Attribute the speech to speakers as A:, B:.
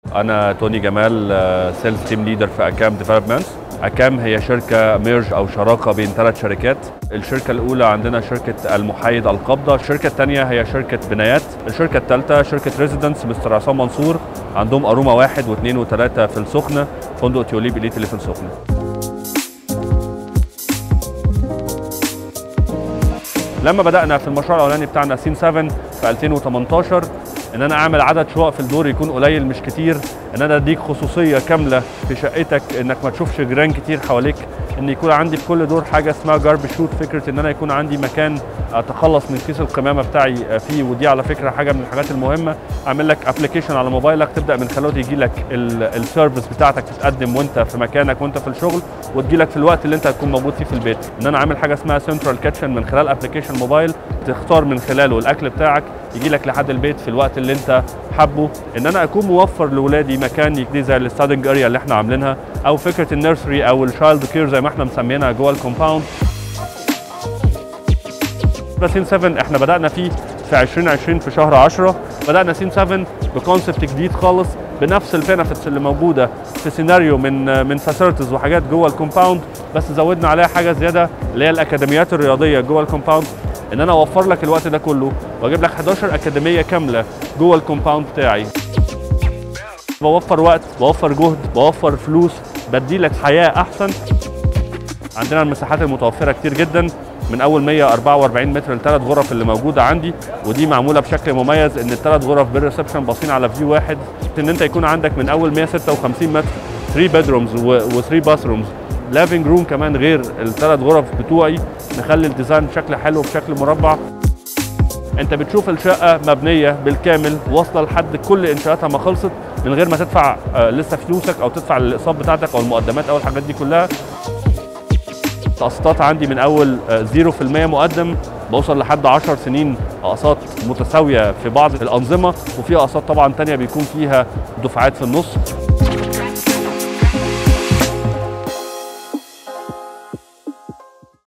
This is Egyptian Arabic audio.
A: انا توني جمال سيلز تيم ليدر في اكام ديفلوبمنت اكام هي شركه ميرج او شراكه بين ثلاث شركات الشركه الاولى عندنا شركه المحايد القبضه الشركه الثانيه هي شركه بنايات الشركه الثالثه شركه ريزيدنس مستر عصام منصور عندهم اروما واحد واثنين وثلاثه في السخنه فندق تيوليب اليت اللي في السخنه لما بدانا في المشروع الاولاني بتاعنا سين 7 في 2018 ان انا اعمل عدد شقق في الدور يكون قليل مش كتير ان انا اديك خصوصيه كامله في شقتك انك ما تشوفش جيران كتير حواليك ان يكون عندي في كل دور حاجه اسمها جارب شوت فكره ان انا يكون عندي مكان اتخلص من كيس القمامه بتاعي فيه ودي على فكره حاجه من الحاجات المهمه اعمل لك ابلكيشن على موبايلك تبدا من خلاله يجي لك السيرفيس بتاعتك تتقدم وانت في مكانك وانت في الشغل وتجي لك في الوقت اللي انت هتكون موجود فيه في البيت ان انا عامل حاجه اسمها سنترال كيتشن من خلال ابلكيشن موبايل تختار من خلاله الاكل بتاعك يجي لك لحد البيت في الوقت اللي انت حابه ان انا اكون موفر لاولادي مكان يجي زي الستادنج اريا اللي احنا عاملينها او فكره النيرسري او الشايلد كير زي ما احنا مسمينها جوه الكومباوند سين 7 احنا بدانا فيه في 2020 في شهر 10 بدانا سين 7 بكونسبت جديد خالص بنفس البنفيتس اللي موجوده في سيناريو من من فاسيلتيز وحاجات جوه الكومباوند بس زودنا عليها حاجه زياده اللي هي الاكاديميات الرياضيه جوه الكومباوند ان انا اوفر لك الوقت ده كله واجيب لك 11 اكاديميه كامله جوه الكومباوند بتاعي بوفر وقت بوفر جهد بوفر فلوس بدي لك حياه احسن عندنا المساحات المتوفره كتير جدا من اول 144 متر لثلاث غرف اللي موجوده عندي ودي معموله بشكل مميز ان الثلاث غرف بالريسبشن باصين على فيو واحد ان انت يكون عندك من اول 156 متر 3 بيدرومز و3 باثرومز لافينج روم كمان غير الثلاث غرف بتوعي نخلي الديزاين بشكل حلو بشكل مربع انت بتشوف الشقه مبنيه بالكامل واصله لحد كل انشاءاتها ما خلصت من غير ما تدفع لسه فلوسك او تدفع الاقساط بتاعتك او المقدمات او الحاجات دي كلها تقسيطات عندي من اول 0% مقدم بوصل لحد 10 سنين اقساط متساويه في بعض الانظمه وفي اقساط طبعا تانية بيكون فيها دفعات في النص